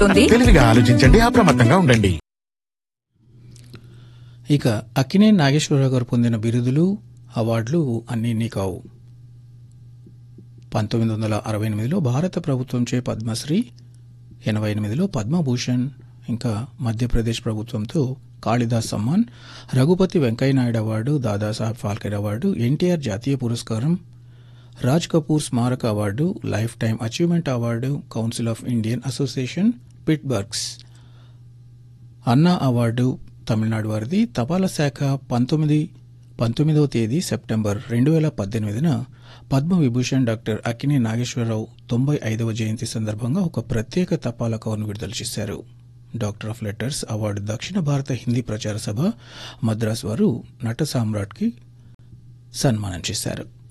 అవుతోంది తెలివిగా ఆలోచించండి అప్రమత్తంగా ఉండండి ఇక అక్కినే నాగేశ్వరరావు గారు పొందిన బిరుదులు అవార్డులు అన్నీ ఇన్ని కావు పంతొమ్మిది వందల అరవై ఎనిమిదిలో భారత ప్రభుత్వంచే పద్మశ్రీ ఎనభై ఎనిమిదిలో పద్మభూషణ్ ఇంకా మధ్యప్రదేశ్ ప్రభుత్వంతో Kalidas Samman Raghupati Venkaiah Naidu award Dadasaheb Phalke award NTR జాతీయ పురస్కారం రాజ్ కపూర్ స్మారక award lifetime achievement award council of Indian association Pittsburgh's Anna award Tamil Nadu వారిది తపాలా శాఖ పంతొమ్మిది పంతొమ్మిదవ తేదీ సెప్టెంబర్ రెండు వేల పద్దెనిమిదిన పద్మవిభూషణ్ డాక్టర్ అక్కినే నాగేశ్వరరావు తొంభై ఐదవ జయంతి సందర్భంగా ఒక ప్రత్యేక తపాలా కవర్ను విడుదల చేశారు డాక్టర్ ఆఫ్ లెటర్స్ అవార్డు దక్షిణ భారత హిందీ ప్రచార సభ మద్రాస్ వారు నట సామ్రాట్కి సన్మానం చేశారు